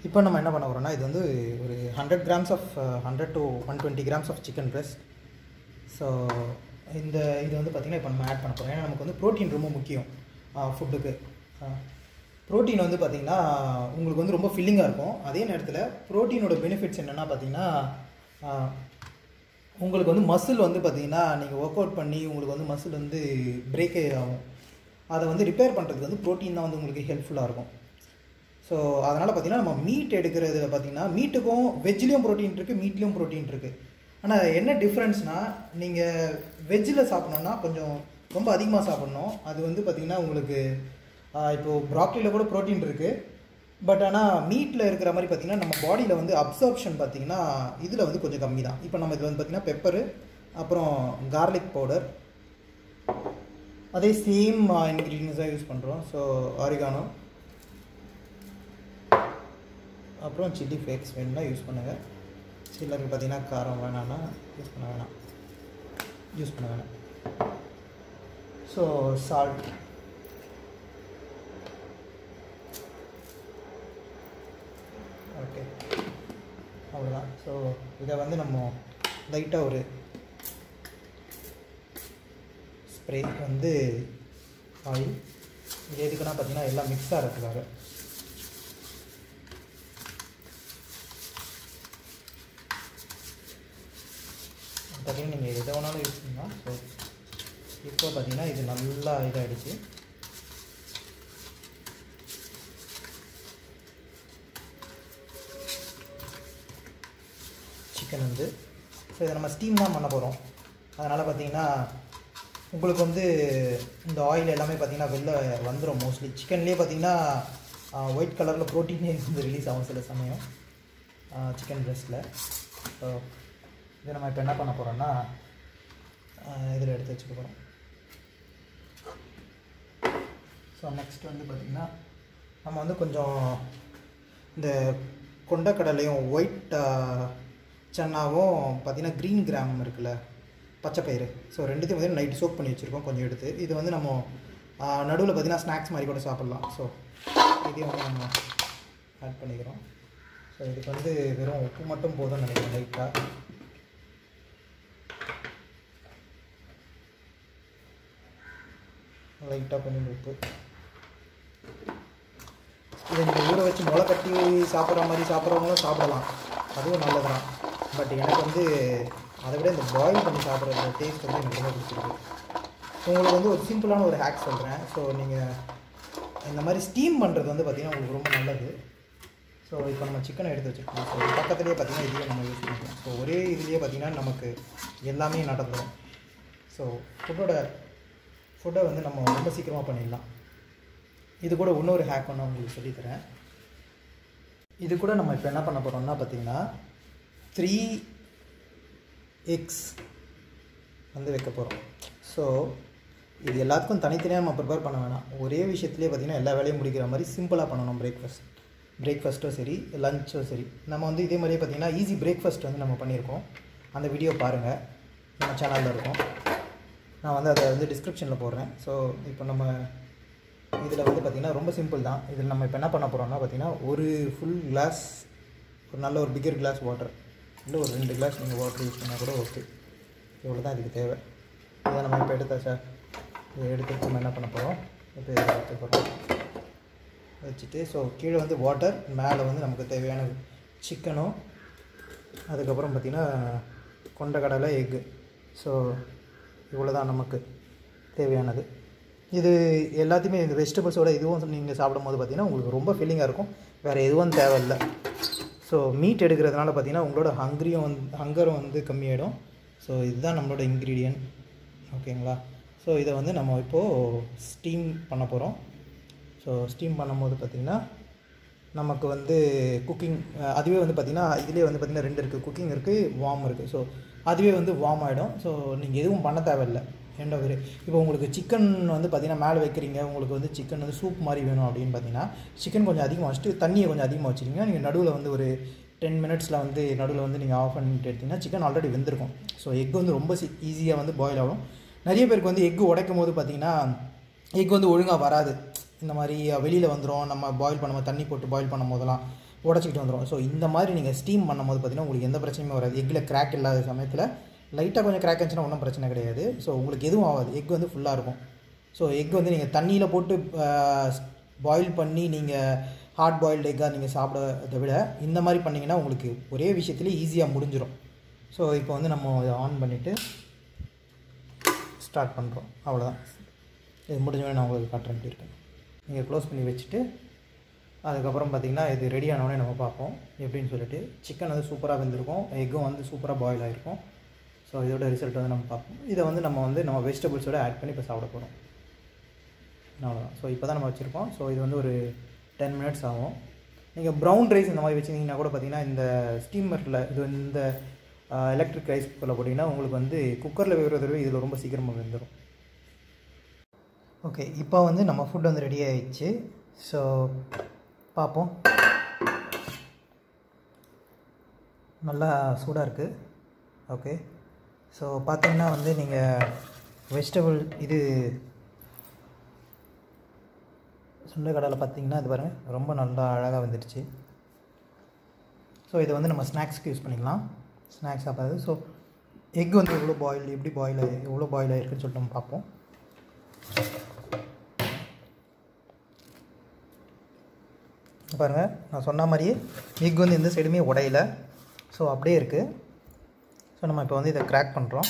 இப்போ நம்ம என்ன பண்ண போகிறோம்னா இது வந்து ஒரு hundred grams of hundred to one twenty grams of chicken breast so இந்த இது வந்து பார்த்திங்கன்னா இப்போ நம்ம ஆட் பண்ண போகிறோம் ஏன்னா நமக்கு வந்து ப்ரோட்டீன் ரொம்ப முக்கியம் ஃபுட்டுக்கு ப்ரோட்டீன் வந்து பார்த்திங்கன்னா உங்களுக்கு வந்து ரொம்ப ஃபில்லிங்காக இருக்கும் அதே நேரத்தில் ப்ரோட்டீனோட பெனிஃபிட்ஸ் என்னென்னா பார்த்தீங்கன்னா உங்களுக்கு வந்து மசில் வந்து பார்த்தீங்கன்னா நீங்கள் ஒர்க் அவுட் பண்ணி உங்களுக்கு வந்து மசில் வந்து பிரேக்கே ஆகும் அதை வந்து ரிப்பேர் பண்ணுறதுக்கு வந்து ப்ரோட்டீன் தான் வந்து உங்களுக்கு ஹெல்ப்ஃபுல்லாக இருக்கும் ஸோ அதனால் பார்த்தீங்கன்னா நம்ம மீட் எடுக்கிறதுல பார்த்தீங்கன்னா மீட்டுக்கும் வெஜ்லேயும் ப்ரோட்டீன் இருக்குது மீட்லேயும் ப்ரோட்டீன் இருக்குது ஆனால் என்ன டிஃப்ரென்ஸ்னால் நீங்கள் வெஜ்ஜில் சாப்பிட்ணுன்னா கொஞ்சம் ரொம்ப அதிகமாக சாப்பிட்ணும் அது வந்து பார்த்திங்கன்னா உங்களுக்கு இப்போது ப்ராக்லியில் கூட ப்ரோட்டீன் இருக்குது பட் ஆனால் மீட்டில் இருக்கிற மாதிரி பார்த்திங்கன்னா நம்ம பாடியில் வந்து அப்சர்ப்ஷன் பார்த்திங்கன்னா இதில் வந்து கொஞ்சம் கம்மி தான் இப்போ நம்ம இது வந்து பார்த்திங்கன்னா பெப்பரு அப்புறம் கார்லிக் பவுடர் அதே சேம் இன்க்ரீடியன்ஸாக யூஸ் பண்ணுறோம் ஸோ ஆரிகானோ அப்புறம் சில்லி ஃப்ளேக்ஸ் வேணும்னா யூஸ் பண்ணுங்கள் சிலருக்கு பார்த்தீங்கன்னா காரம் வேணாம்னா யூஸ் பண்ண வேணாம் யூஸ் பண்ண வேணாம் ஸோ சால்ட் ஓகே அவ்வளோதான் ஸோ இதை வந்து நம்ம லைட்டாக ஒரு ஸ்ப்ரே வந்து ஆயில் இது எதுக்குன்னா பார்த்தீங்கன்னா எல்லாம் மிக்ஸ் ஆகிறதுக்காக பார்த்தீங்கன்னா நீங்கள் எதை வேணாலும் யூஸ் பண்ணலாம் ஸோ இப்போ பார்த்தீங்கன்னா இது நல்லா இதாகிடுச்சு சிக்கன் வந்து ஸோ இதை நம்ம ஸ்டீம் தான் பண்ண போகிறோம் அதனால் பார்த்தீங்கன்னா உங்களுக்கு வந்து இந்த ஆயில் எல்லாமே பார்த்தீங்கன்னா வெளில வந்துடும் மோஸ்ட்லி சிக்கன்லேயே பார்த்தீங்கன்னா ஒயிட் கலரில் ப்ரோட்டீனே வந்து ரிலீஸ் ஆகும் சில சமயம் சிக்கன் பிரெஸ்ட்டில் ஸோ இதை நம்ம இப்போ என்ன பண்ண போகிறோம்னா இதில் எடுத்து வச்சுக்க போகிறோம் ஸோ நெக்ஸ்ட் வந்து பார்த்திங்கன்னா நம்ம வந்து கொஞ்சம் இந்த கொண்டக்கடலையும் ஒயிட் சன்னாவும் பார்த்திங்கன்னா க்ரீன் கிராம் இருக்குல்ல பச்சைப்பயிறு ஸோ ரெண்டுத்தையும் வந்து நைட்டு சோக் பண்ணி வச்சுருக்கோம் கொஞ்சம் எடுத்து இது வந்து நம்ம நடுவில் பார்த்திங்கன்னா ஸ்நாக்ஸ் மாதிரி கூட சாப்பிட்லாம் ஸோ இதையும் வந்து நம்ம ஆட் பண்ணிக்கிறோம் ஸோ இதுக்கு வந்து வெறும் உப்பு மட்டும் போதும்னு நினைக்கிறேன் லைட்டாக லைட்டாக கொஞ்சம் உப்பு இதை நீங்கள் ஊற வச்சு முளை கட்டி சாப்பிட்ற மாதிரி சாப்பிட்றவங்களும் சாப்பிடலாம் அதுவும் நல்லது தான் பட் எனக்கு வந்து அதை விட இந்த பாயில் பண்ணி சாப்பிட்ற டேஸ்ட் வந்து எனக்கு ரொம்ப பிடிச்சிருக்கு உங்களுக்கு வந்து ஒரு சிம்பிளான ஒரு ஹேக் சொல்கிறேன் ஸோ நீங்கள் இந்த மாதிரி ஸ்டீம் பண்ணுறது வந்து பார்த்திங்கன்னா உங்களுக்கு ரொம்ப நல்லது ஸோ இப்போ நம்ம சிக்கனை எடுத்து வச்சுருக்கோம் ஸோ பக்கத்துலேயே பார்த்திங்கன்னா இதையும் நம்ம யூஸ் பண்ணிக்கலாம் ஸோ ஒரே இதுலேயே பார்த்திங்கன்னா நமக்கு எல்லாமே நடந்துடும் ஸோ ஃபுட்டோட ஃபுட்டை வந்து நம்ம ரொம்ப சீக்கிரமாக பண்ணிடலாம் இது கூட இன்னொரு ஹேக் ஒன்று உங்களுக்கு சொல்லித்தரேன் இது கூட நம்ம இப்போ என்ன பண்ண போகிறோம்னா பார்த்திங்கன்னா த்ரீ எக்ஸ் வந்து வைக்க போகிறோம் ஸோ இது எல்லாத்துக்கும் தனித்தனியாக நம்ம ப்ரிப்பேர் பண்ண வேணாம் ஒரே விஷயத்துலேயே பார்த்திங்கன்னா எல்லா வேலையும் முடிக்கிற மாதிரி சிம்பிளாக பண்ணணும் பிரேக்ஃபாஸ்ட் பிரேக்ஃபாஸ்ட்டும் சரி லஞ்சும் சரி நம்ம வந்து இதே மாதிரியே பார்த்திங்கன்னா ஈஸி பிரேக்ஃபாஸ்ட் வந்து நம்ம பண்ணியிருக்கோம் அந்த வீடியோ பாருங்கள் நம்ம சேனலில் இருக்கும் நான் வந்து அதை வந்து டிஸ்கிரிப்ஷனில் போடுறேன் ஸோ இப்போ நம்ம இதில் வந்து பார்த்திங்கன்னா ரொம்ப சிம்பிள் தான் இதில் நம்ம இப்போ என்ன பண்ண போகிறோம்னா பார்த்திங்கன்னா ஒரு ஃபுல் கிளாஸ் ஒரு நல்ல ஒரு பிக்கர் கிளாஸ் வாட்டர் இல்லை ஒரு ரெண்டு கிளாஸ் நீங்கள் வாட்டர் யூஸ் பண்ணால் கூட ஓகே இவ்வளோ தான் இதுக்கு தேவை இதை நம்ம இப்போ எடுத்தா சார் இதை எடுத்து நம்ம என்ன பண்ண போகிறோம் இப்போ இதை வைக்க போகிறோம் வச்சுட்டு ஸோ கீழே வந்து வாட்டர் மேலே வந்து நமக்கு தேவையான சிக்கனும் அதுக்கப்புறம் பார்த்திங்கன்னா கொண்டக்கடலை எக்கு ஸோ இவ்வளோ தான் நமக்கு தேவையானது இது எல்லாத்தையுமே இந்த வெஜிடபிள்ஸோட இதுவும் நீங்கள் சாப்பிடும் போது பார்த்திங்கன்னா உங்களுக்கு ரொம்ப ஃபீலிங்காக இருக்கும் வேறு எதுவும் தேவையில்லை ஸோ மீட் எடுக்கிறதுனால பார்த்திங்கன்னா உங்களோட ஹங்க்ரியும் வந்து ஹங்கரும் வந்து கம்மியாயிடும் ஸோ இதுதான் நம்மளோட இன்க்ரீடியன்ட் ஓகேங்களா ஸோ இதை வந்து நம்ம இப்போது ஸ்டீம் பண்ண போகிறோம் ஸோ ஸ்டீம் பண்ணும்போது பார்த்திங்கன்னா நமக்கு வந்து குக்கிங் அதுவே வந்து பார்த்திங்கன்னா இதுலேயே வந்து பார்த்திங்கன்னா ரெண்டு இருக்குது குக்கிங் இருக்குது வார்ம் இருக்குது ஸோ அதுவே வந்து வார்ம் ஆகிடும் ஸோ நீங்கள் எதுவும் பண்ண தேவையில்லை எண்ட் ஆஃப் இப்போ உங்களுக்கு சிக்கன் வந்து பார்த்திங்கன்னா மேலே வைக்கிறீங்க உங்களுக்கு வந்து சிக்கன் வந்து சூப் மாதிரி வேணும் அப்படின்னு பார்த்தீங்கன்னா சிக்கன் கொஞ்சம் அதிகமாக வச்சுட்டு தண்ணியை கொஞ்சம் அதிகமாக வச்சுருங்க நீங்கள் நடுவில் வந்து ஒரு டென் மினிட்ஸில் வந்து நடுவில் வந்து நீங்கள் ஆஃப் பண்ணிட்டு எடுத்திங்கன்னா சிக்கன் ஆல்ரெடி வெந்திருக்கும் ஸோ எக் வந்து ரொம்ப ஈஸியாக வந்து பாயில் ஆகும் நிறைய பேருக்கு வந்து எக்கு உடைக்கும் போது பார்த்திங்கன்னா எக் வந்து ஒழுங்காக வராது இந்த மாதிரி வெளியில் வந்துடும் நம்ம பாயில் பண்ணும்போது தண்ணி போட்டு பாயில் பண்ணும் போதெல்லாம் உடச்சிக்கிட்டு வந்துடும் ஸோ இந்த மாதிரி நீங்கள் ஸ்டீம் பண்ணும்போது பார்த்தீங்கன்னா உங்களுக்கு எந்த பிரச்சனையுமே வராது எக்கில் கிராக் இல்லாத சமயத்தில் லைட்டாக கொஞ்சம் கிராக் இருந்துச்சுன்னா ஒன்றும் பிரச்சனை கிடையாது ஸோ உங்களுக்கு எதுவும் ஆகாது எக் வந்து ஃபுல்லாக இருக்கும் ஸோ எக் வந்து நீங்கள் தண்ணியில் போட்டு பாயில் பண்ணி நீங்கள் ஹார்ட் பாயில்டு எக்காக நீங்கள் சாப்பிட்றத விட இந்த மாதிரி பண்ணிங்கன்னா உங்களுக்கு ஒரே விஷயத்துலேயே ஈஸியாக முடிஞ்சிடும் ஸோ இப்போ வந்து நம்ம இதை ஆன் பண்ணிவிட்டு ஸ்டார்ட் பண்ணுறோம் அவ்வளோதான் இது முடிஞ்சவொடனே நான் உங்களுக்கு காட்டுறேன் எப்படி இருக்கேன் நீங்கள் க்ளோஸ் பண்ணி வச்சுட்டு அதுக்கப்புறம் பார்த்திங்கன்னா இது ரெடி ஆனோடனே நம்ம பார்ப்போம் எப்படின்னு சொல்லிட்டு சிக்கன் வந்து சூப்பராக வெந்திருக்கும் எக்கும் வந்து சூப்பராக பாயில் ஆகிருக்கும் ஸோ இதோட ரிசல்ட் வந்து நம்ம பார்ப்போம் இதை வந்து நம்ம வந்து நம்ம வெஜிடபிள்ஸோட ஆட் பண்ணி இப்போ சாப்பிட போகிறோம் அவ்வளோதான் ஸோ இப்போ தான் நம்ம வச்சுருக்கோம் ஸோ இது வந்து ஒரு டென் மினிட்ஸ் ஆகும் நீங்கள் ப்ரௌன் ரைஸ் இந்த மாதிரி வச்சுருந்தீங்கன்னா கூட பார்த்தீங்கன்னா இந்த ஸ்டீமரில் இது இந்த எலக்ட்ரிக் ரைஸ் குக்கரில் போட்டிங்கன்னா உங்களுக்கு வந்து குக்கரில் வேகிறத விட இதில் ரொம்ப சீக்கிரமாக வெந்துடும் ஓகே இப்போ வந்து நம்ம ஃபுட் வந்து ரெடி ஆயிடுச்சு ஸோ பார்ப்போம் நல்லா சூடாக இருக்குது ஓகே ஸோ பார்த்தீங்கன்னா வந்து நீங்கள் வெஜிடபிள் இது சுண்டைக்கடலை பார்த்தீங்கன்னா இது பாருங்கள் ரொம்ப நல்லா அழகாக வந்துடுச்சு ஸோ இதை வந்து நம்ம ஸ்நாக்ஸ்க்கு யூஸ் பண்ணிக்கலாம் ஸ்நாக்ஸ் சாப்பிட்றது ஸோ எக் வந்து எவ்வளோ பாயில் எப்படி பாயில் ஆகி எவ்வளோ பாயில் ஆகிருக்குன்னு சொல்லிட்டு நம்ம பார்ப்போம் பாருங்கள் நான் சொன்ன மாதிரியே எக் வந்து எந்த சைடுமே உடையல ஸோ அப்படியே இருக்குது ஸோ நம்ம இப்போ வந்து இதை கிராக் பண்ணுறோம்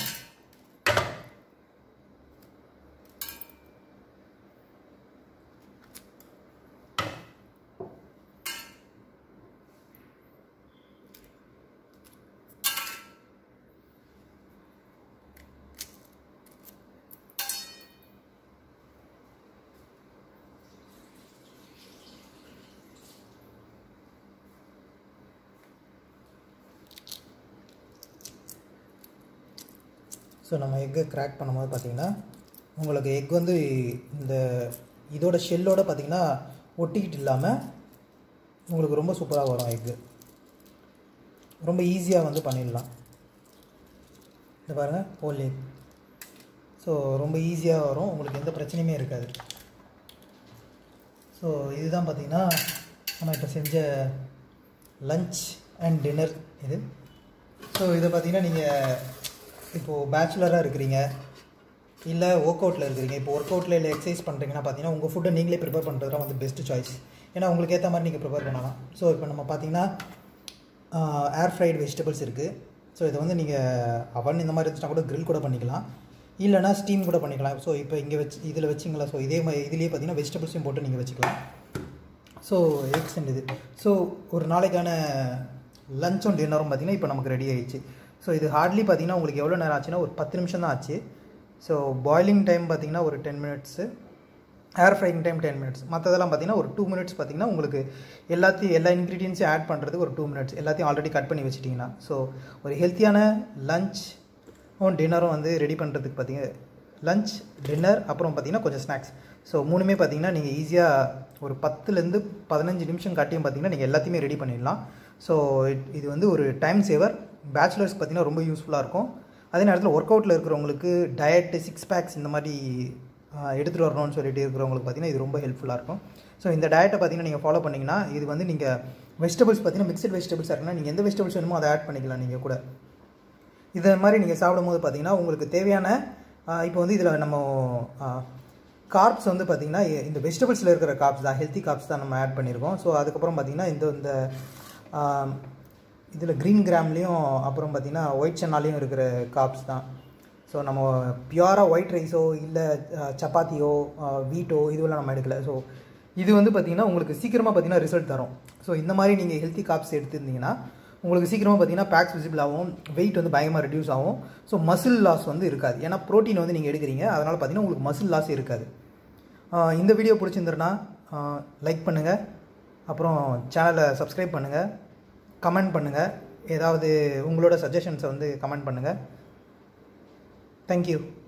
ஸோ நம்ம எக்கை கிராக் பண்ணும்போது பார்த்திங்கன்னா உங்களுக்கு எக் வந்து இந்த இதோட ஷெல்லோட பார்த்திங்கன்னா ஒட்டிக்கிட்டு இல்லாமல் உங்களுக்கு ரொம்ப சூப்பராக வரும் எக்கு ரொம்ப ஈஸியாக வந்து பண்ணிடலாம் இந்த பாருங்கள் ஹோல் எக் ஸோ ரொம்ப ஈஸியாக வரும் உங்களுக்கு எந்த பிரச்சனையுமே இருக்காது ஸோ இதுதான் பார்த்திங்கன்னா நம்ம இப்போ செஞ்ச லஞ்ச் அண்ட் டின்னர் இது ஸோ இதை பார்த்தீங்கன்னா நீங்கள் இப்போது பேச்சுலராக இருக்கிறீங்க இல்லை ஒர்க் அவுட்டில் இருக்கிறீங்க இப்போ ஒர்க் அவுட்டில் இல்லை எக்ஸசைஸ் பண்ணுறீங்கன்னா பார்த்தீங்கன்னா உங்கள் ஃபுட்டை நீங்களே ப்ரிப்பேர் பண்ணுறது தான் வந்து பெஸ்ட் சாய்ஸ் ஏன்னா உங்களுக்கு ஏற்ற மாதிரி நீங்கள் ப்ரிப்பேர் பண்ணலாம் ஸோ இப்போ நம்ம பார்த்தீங்கன்னா ஏர் ஃப்ரைடு வெஜிடபிள்ஸ் இருக்குது ஸோ இதை வந்து நீங்கள் அவன் இந்த மாதிரி இருந்துச்சுன்னா கூட grill கூட பண்ணிக்கலாம் இல்லைனா ஸ்டீம் கூட பண்ணிக்கலாம் ஸோ இப்போ இங்கே வச்சு இதில் வச்சிங்களா ஸோ இதே மாதிரி இதுலேயே பார்த்தீங்கன்னா வெஜிடபிள்ஸையும் போட்டு நீங்கள் வச்சுக்கலாம் ஸோ எக்ஸ் அண்ட் இது ஸோ ஒரு நாளைக்கான லஞ்சும் டின்னரும் பார்த்தீங்கன்னா இப்போ நமக்கு ரெடி ஆயிடுச்சு ஸோ இது ஹார்ட்லி பார்த்தீங்கன்னா உங்களுக்கு எவ்வளோ நேரம் ஆச்சுன்னா ஒரு பத்து நிமிஷம் தான் ஆச்சு ஸோ பாயிலிங் டைம் பார்த்தீங்கன்னா ஒரு ten minutes air frying time ten minutes மற்றதெல்லாம் பார்த்தீங்கன்னா ஒரு டூ மினிட்ஸ் பார்த்தீங்கன்னா உங்களுக்கு எல்லாத்தையும் எல்லா இன்க்ரீடியன்ஸையும் ஆட் பண்ணுறதுக்கு ஒரு டூ மினிட்ஸ் எல்லாத்தையும் ஆல்ரெடி கட் பண்ணி வச்சிட்டிங்கன்னா ஸோ ஒரு ஹெல்த்தியான லஞ்ச் டின்னரும் வந்து ரெடி பண்ணுறதுக்கு பார்த்தீங்க லஞ்ச் டின்னர் அப்புறம் பார்த்தீங்கன்னா கொஞ்சம் ஸ்நாக்ஸ் ஸோ மூணுமே பார்த்தீங்கன்னா நீங்கள் ஈஸியாக ஒரு பத்துலேருந்து பதினஞ்சு நிமிஷம் காட்டியும் பார்த்தீங்கன்னா நீங்கள் எல்லாத்தையுமே ரெடி பண்ணிடலாம் ஸோ இது வந்து ஒரு டைம் சேவர் பேச்சுலர்ஸ்க்கு பார்த்தீங்கன்னா ரொம்ப யூஸ்ஃபுல்லாக இருக்கும் அதே நேரத்தில் ஒர்க் அவுட்டில் இருக்கிறவங்களுக்கு டயட்டு சிக்ஸ் பேக்ஸ் இந்த மாதிரி எடுத்துகிட்டு வரணும்னு சொல்லிட்டு இருக்கிறவங்களுக்கு பார்த்தீங்கன்னா இது ரொம்ப ஹெல்ப்ஃபுல்லாக இருக்கும் ஸோ இந்த டயட்டை பார்த்தீங்கன்னா நீங்கள் ஃபாலோ பண்ணிங்கன்னா இது வந்து நீங்கள் வெஜிடபிள்ஸ் பார்த்தீங்கன்னா மிக்சட் வெஜிடபிள்ஸாக இருக்குன்னா நீங்கள் எந்த வெஜிடபிள்ஸ் வேணுமோ அதை ஆட் பண்ணிக்கலாம் நீங்கள் கூட இதை மாதிரி நீங்கள் சாப்பிடும்போது பார்த்தீங்கன்னா உங்களுக்கு தேவையான இப்போ வந்து இதில் நம்ம கார்ப்ஸ் வந்து பார்த்திங்கன்னா இந்த வெஜிடபிள்ஸில் இருக்கிற கார்ப்ஸ் தான் ஹெல்த்தி கார்ப்ஸ் தான் நம்ம ஆட் பண்ணியிருக்கோம் ஸோ அதுக்கப்புறம் பார்த்திங்கன்னா இந்த இந்த இதில் க்ரீன் கிராம்லேயும் அப்புறம் பார்த்திங்கன்னா ஒயிட் சன்னாலையும் இருக்கிற கார்ப்ஸ் தான் ஸோ நம்ம பியூராக ஒயிட் ரைஸோ இல்லை சப்பாத்தியோ வீட்டோ இதுவெல்லாம் நம்ம எடுக்கல ஸோ இது வந்து பார்த்திங்கன்னா உங்களுக்கு சீக்கிரமாக பார்த்திங்கன்னா ரிசல்ட் தரும் ஸோ இந்த மாதிரி நீங்கள் ஹெல்த்தி காப்ஸ் எடுத்துருந்தீங்கன்னா உங்களுக்கு சீக்கிரமாக பார்த்தீங்கன்னா பேக்ஸ் விசிபிள் ஆகும் வெயிட் வந்து பயங்கரமாக ரெடியூஸ் ஆகும் ஸோ மசில் லாஸ் வந்து இருக்காது ஏன்னா ப்ரோட்டீன் வந்து நீங்கள் எடுக்கிறீங்க அதனால் பார்த்தீங்கன்னா உங்களுக்கு மசில் லாஸ் இருக்காது இந்த வீடியோ பிடிச்சிருந்துருன்னா லைக் பண்ணுங்கள் அப்புறம் சேனலை சப்ஸ்கிரைப் பண்ணுங்கள் கமெண்ட் பண்ணுங்கள் ஏதாவது உங்களோட சஜஷன்ஸை வந்து கமெண்ட் பண்ணுங்கள் தேங்க்யூ